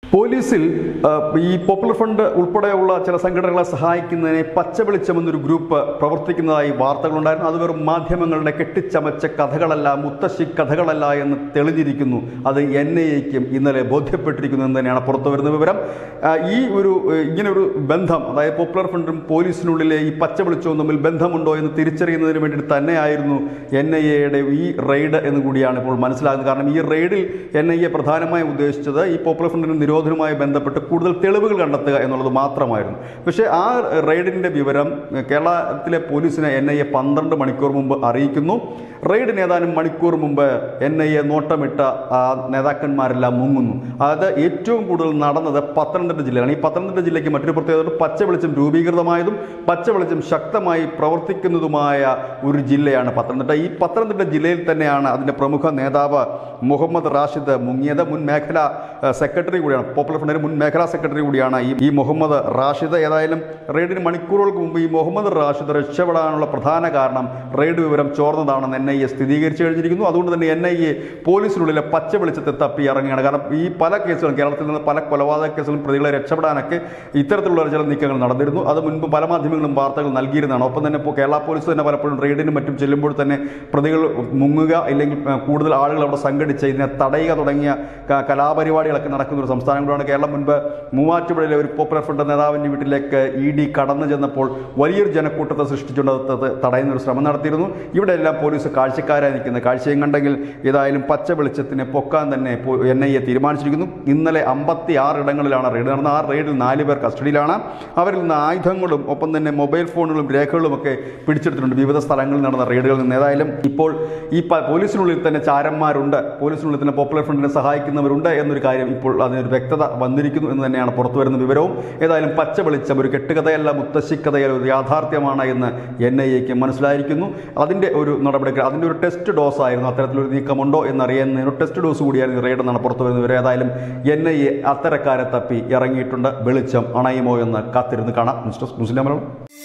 പോലീസിൽ ആ, ഈ പോപ്പുലർ ഫ്രണ്ട് ഉൾപ്പെടെയുള്ള ചില സംഘടനകളെ സഹായിക്കുന്നതിനെ പച്ച വെളിച്ചമെന്നൊരു ഗ്രൂപ്പ് പ്രവർത്തിക്കുന്നതായി വാർത്തകളുണ്ടായിരുന്നു അത് വെറും മാധ്യമങ്ങളുടെ കെട്ടിച്ചമച്ച കഥകളല്ല മുത്തശ്ശി കഥകളല്ല എന്ന് തെളിഞ്ഞിരിക്കുന്നു അത് എൻ ഐ എക്കും ഇന്നലെ ബോധ്യപ്പെട്ടിരിക്കുന്നു എന്ന് തന്നെയാണ് പുറത്തു വരുന്ന വിവരം ആ, ഈ ഒരു ഏഹ്, ഇങ്ങനെ ഒരു ബന്ധം അതായത് പോപ്പുലർ ഫ്രണ്ടും പോലീസിനുള്ളിലെ ഈ പച്ച വെളിച്ചവും തമ്മിൽ ബന്ധമുണ്ടോ എന്ന് തിരിച്ചറിയുന്നതിന് വേണ്ടിയിട്ട് തന്നെയായിരുന്നു എൻ ഐ എയുടെ ഈ റെയ്ഡ് എന്ന് കൂടിയാണ് ഇപ്പോൾ മനസ്സിലാകുന്നത് കാരണം ഈ റെയ്ഡിൽ എൻ ഐ എ പ്രധാനമായും ഉദ്ദേശിച്ചത് ഈ പോപ്പുലർ ഫ്രണ്ടിന്റെ നിരോധനവുമായി ബന്ധപ്പെട്ട് കൂടുതൽ തെളിവുകൾ കണ്ടെത്തുക എന്നുള്ളത് മാത്രമായിരുന്നു പക്ഷേ ആ റെയ്ഡിന്റെ വിവരം കേരളത്തിലെ പോലീസിനെ എൻ ഐ എ പന്ത്രണ്ട് മണിക്കൂർ മുമ്പ് അറിയിക്കുന്നു റെയ്ഡിന് ഏതാനും മണിക്കൂർ മുമ്പ് എൻ ഐ എ നോട്ടമിട്ട ആ നേതാക്കന്മാരെല്ലാം മുങ്ങുന്നു അത് ഏറ്റവും കൂടുതൽ നടന്നത് പത്തനംതിട്ട ജില്ലയിലാണ് ഈ പത്തനംതിട്ട ജില്ലയ്ക്ക് മറ്റൊരു പ്രത്യേകത പച്ച വെളിച്ചം രൂപീകൃതമായതും പച്ച വെളിച്ചം ശക്തമായി പ്രവർത്തിക്കുന്നതുമായ ഒരു ജില്ലയാണ് പത്തനംതിട്ട ഈ പത്തനംതിട്ട ജില്ലയിൽ തന്നെയാണ് അതിൻ്റെ പ്രമുഖ നേതാവ് മുഹമ്മദ് റാഷിദ് മുങ്ങിയത് മുൻ മേഖല ഏഹ്, സെക്രട്ടറി കൂടിയാണ് പോപ്പുലർ ഫ്രണ്ടിന്റെ മുൻ മേഖലാ സെക്രട്ടറി കൂടിയാണ് ഈ ഈ മുഹമ്മദ് റാഷിദ് ഏതായാലും റെയ്ഡിന് മണിക്കൂറുകൾക്ക് മുമ്പ് ഈ മുഹമ്മദ് റാഷിദ് രക്ഷപ്പെടാനുള്ള പ്രധാന കാരണം റെയ്ഡ് വിവരം ചോർന്നതാണെന്ന് എൻ ഐ എ സ്ഥിരീകരിച്ചു കഴിഞ്ഞിരിക്കുന്നു അതുകൊണ്ട് തന്നെ എൻ ഐ എ പോലീസിനുള്ളിലെ പച്ച വെളിച്ചത്തെ തപ്പി ഇറങ്ങുകയാണ് കാരണം ഈ പല കേസുകളും കേരളത്തിൽ നിന്ന് പല കൊലപാതക കേസുകളും പ്രതികളെ രക്ഷപ്പെടാനൊക്കെ ഇത്തരത്തിലുള്ള ചില നീക്കങ്ങൾ നടന്നിരുന്നു അത് മുൻപ് പല മാധ്യമങ്ങളും വാർത്തകൾ നൽകിയിരുന്നതാണ് ഒപ്പം തന്നെ ഇപ്പോൾ കേരള പോലീസ് തന്നെ പലപ്പോഴും റെയ്ഡിനും മറ്റും ചെല്ലുമ്പോൾ തന്നെ പ്രതികൾ മുങ്ങുക അല്ലെങ്കിൽ ഏഹ്, കൂടുതൽ ആളുകൾ അവിടെ സംഘടിച്ച് ഇതിനെ തടയുക തുടങ്ങിയ ക- കലാപരിപാടികളൊക്കെ നടക്കുന്ന ഒരു സംസ്ഥാനം കൂടാണ് കേരളം മുൻപ് മൂവാറ്റുപുഴയിലെ ഒരു പോപ്പുലർ ഫ്രണ്ട് നേതാവിൻ്റെ വീട്ടിലേക്ക് ഇ ഡി കടന്നു ചെന്നപ്പോൾ വലിയൊരു ജനക്കൂട്ടത്തെ സൃഷ്ടിച്ചുകൊണ്ട് അത് ത- തടയുന്ന ഒരു ശ്രമം നടത്തിയിരുന്നു ഇവിടെ എല്ലാം പോലീസ് കാഴ്ചക്കാരായി നിൽക്കുന്നത് കാഴ്ചയും കണ്ടെങ്കിൽ ഏതായാലും പച്ച വെളിച്ചത്തിനെ പൊക്കാൻ തന്നെ എൻ ഐ എ തീരുമാനിച്ചിരിക്കുന്നു ഇന്നലെ അമ്പത്തി ആറ് ഇടങ്ങളിലാണ് റെയ്ഡ് നടന്നത് ആ റെയ്ഡിൽ നാല് പേർ കസ്റ്റഡിയിലാണ് അവരിൽ നിന്ന് ആയുധങ്ങളും ഒപ്പം തന്നെ മൊബൈൽ ഫോണുകളും രേഖകളും ഒക്കെ പിടിച്ചെടുത്തിട്ടുണ്ട് വിവിധ സ്ഥലങ്ങളിൽ നടന്ന റെയ്ഡുകളിൽ നിന്ന് ഏതായാലും ഇപ്പോൾ ഈ പ- പോലീസിനുള്ളിൽ തന്നെ ചാരന്മാരുണ്ട് പോലീസിനുള്ളിൽ തന്നെ പോപ്പുലർ ഫ്രണ്ടിനെ സഹായിക്കുന്നവരുണ്ട് എന്നൊരു കാര്യം ഇപ്പോൾ അതിനൊരു വ്യക്തത വന്നിരിക്കുന്നു എന്ന് തന്നെയാണ് പുറത്തു വരുന്ന വിവരവും ഏതായാലും പച്ച വെളിച്ചം ഒരു കെട്ടുകഥയല്ല മുത്തശ്ശിക്കഥയല്ല ഒരു യാഥാർത്ഥ്യമാണ് എന്ന് എൻ ഐ എക്ക് മനസ്സിലായിരിക്കുന്നു അതിൻ്റെ ഒരു നടപടികൾ അതിൻ്റെ ഒരു ടെസ്റ്റ് ഡോസ് ആയിരുന്നു അത്തരത്തിലൊരു നീക്കമുണ്ടോ എന്നറിയുന്നതിന് ഒരു ടെസ്റ്റ് ഡോസ് കൂടിയായിരുന്നു റെയ്ഡ് എന്നാണ് പുറത്തു വരുന്ന വിവരം ഏതായാലും എൻ ഐ എ അത്തരക്കാരെ തപ്പി ഇറങ്ങിയിട്ടുണ്ട് വെളിച്ചം അണയുമോ എന്ന് കാത്തിരുന്ന് കാണാം മിസ്റ്റർ മുസ്ലിം മലയാളം